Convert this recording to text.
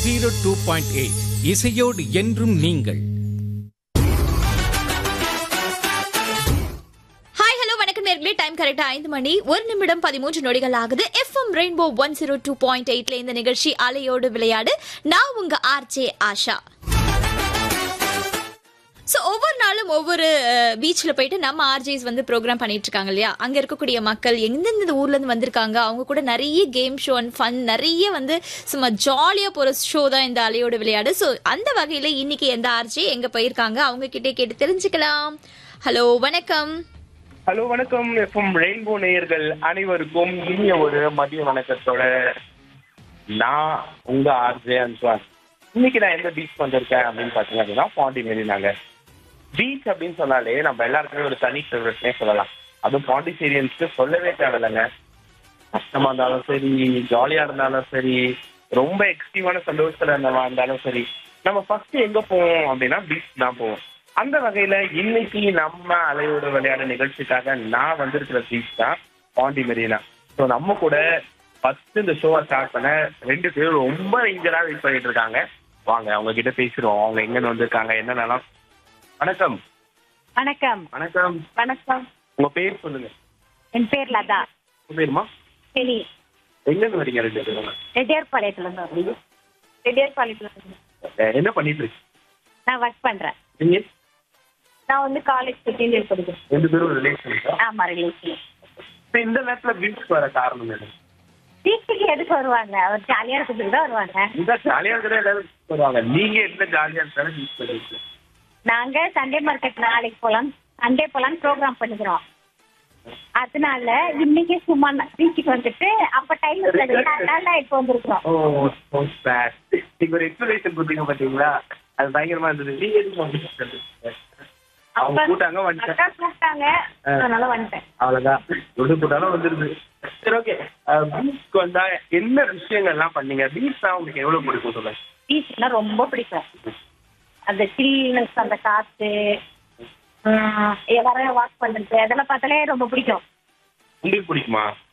Zero two point eight இசையோடு என்றும் நீங்கள் ஹாய் ஹலோ வணக்கம் நேர்களே டைம் கரெக்டா ஐந்து மணி ஒரு நிமிடம் பதிமூன்று நொடிகள் ஆகுது FM Rainbow one zero two point எயிட்ல இந்த நிகழ்ச்சி அலையோடு விளையாடு நான் உங்க ஆர்ஜே ஆஷா ஸோ ஒவ்வொரு நாளும் ஒவ்வொரு பீச்சில் போயிட்டு நம்ம ஆர்ஜேஸ் வந்து ப்ரோக்ராம் பண்ணிட்டு இருக்காங்க இல்லையா அங்கே இருக்கக்கூடிய மக்கள் எந்தெந்த ஊர்ல இருந்து வந்திருக்காங்க அவங்க கூட நிறைய கேம் ஷோ அண்ட் ஃபன் நிறைய வந்து சும்மா ஜாலியாக போகிற ஷோ தான் இந்த அலையோடு விளையாடு ஸோ அந்த வகையில் இன்னைக்கு எந்த ஆர்ஜே எங்கே போயிருக்காங்க அவங்க கிட்டே கேட்டு தெரிஞ்சுக்கலாம் ஹலோ வணக்கம் ஹலோ வணக்கம் எஃப்எம் ரெயின்போ நேயர்கள் அனைவருக்கும் இனிய ஒரு மதிய வணக்கத்தோட நான் உங்க ஆர்ஜே அன்சுவான் இன்னைக்கு நான் எந்த பீச் வந்திருக்கேன் அப்படின்னு பாத்தீங்க அப்படின்னா பாண்டி மெரினாங்க பீச் அப்படின்னு சொன்னாலே நம்ம எல்லாருக்குமே ஒரு தனி ஃபேவரட்னே சொல்லலாம் அதுவும் பாண்டிச்சேரியன்ஸ்க்கு சொல்லவே தேவையில்லைங்க கஷ்டமா இருந்தாலும் சரி ஜாலியா இருந்தாலும் சரி ரொம்ப எக்ஸ்ட்ரீமான சந்தோஷத்துல இருந்தவா இருந்தாலும் சரி நம்ம ஃபர்ஸ்ட் எங்க போவோம் அப்படின்னா பீச் தான் போவோம் அந்த வகையில இன்னைக்கு நம்ம அலையோட விளையாட நிகழ்ச்சிக்காக நான் வந்திருக்கிற பீச் தான் பாண்டி மெரினா ஸோ நம்ம கூட ஃபர்ஸ்ட் இந்த ஷோவை ஸ்டார்ட் பண்ண ரெண்டு பேரும் ரொம்ப இன்ஜரா வெயிட் பண்ணிட்டு இருக்காங்க வாங்க அவங்க கிட்ட பேசிடுவோம் அவங்க எங்க வந்திருக்காங்க என்னென்னலாம் வணக்கம் வணக்கம் வணக்கம் வணக்கம் உங்க பேர் சொல்லுங்க என் பேர் லதா உங்க பேருமா சரி எங்க இருந்து வரீங்க ரெண்டு பேரும் ரெட்டியார்பாளையத்துல இருந்து ரெட்டியார்பாளையத்துல இருந்து அஹ் என்ன பண்ணிட்டு இருக்கு நான் ஒர்க் பண்றேன் நீங்க நான் வந்து காலேஜ் செகண்ட் இயர் படிக்கிறேன் ரெண்டு பேரும் ரிலேஷன்ஸா ஆமா ரிலேஷன் இப்ப இந்த நேரத்துல பீச்சுக்கு வர காரணம் என்ன பீச்சுக்கு எதுக்கு வருவாங்க அவர் ஜாலியா இருக்கிறதுக்கு தான் வருவாங்க இந்த ஜாலியா இருக்கிற எல்லாரும் beach வருவாங்க நீங்க என்ன ஜாலியா இருந்தாலும் பீச் பண்ணிட்டு நாங்க சண்டே மார்க்கெட் நாளைக்கு போலாம் சண்டே போலாம் ப்ரோக்ராம் பண்ணிக்கிறோம் அதனால இன்னைக்கு சும்மா பீச்சுக்கு வந்துட்டு அப்ப டைம் அதனால இப்போ வந்திருக்கிறோம் ஓ so sad. நீங்க ஒரு எக்ஸ்பிளேஷன் கொடுத்தீங்க பாத்தீங்களா அது பயங்கரமா இருந்தது நீங்க எதுக்கு வந்து அவங்க அப்ப கூட்டாங்க வந்துட்டேன் அக்கா கூப்பிட்டாங்க அதனால வந்துட்டேன் அவ்வளவுதான் எது கூட்டாலும் வந்துருது சரி ஓகே பீச்சுக்கு வந்தா என்ன விஷயங்கள்லாம் பண்ணீங்க பீச் தான் உங்களுக்கு எவ்வளவு பிடிக்கும் சொல்லுங்க பீச்னா ரொம்ப பிடிக்கும் அந்த சில்னஸ் அந்த காத்து உம், எல்லாரும் வாக் பண்றது அதெல்லாம் பார்த்தாலே ரொம்ப பிடிக்கும் உங்களுக்கு பிடிக்குமா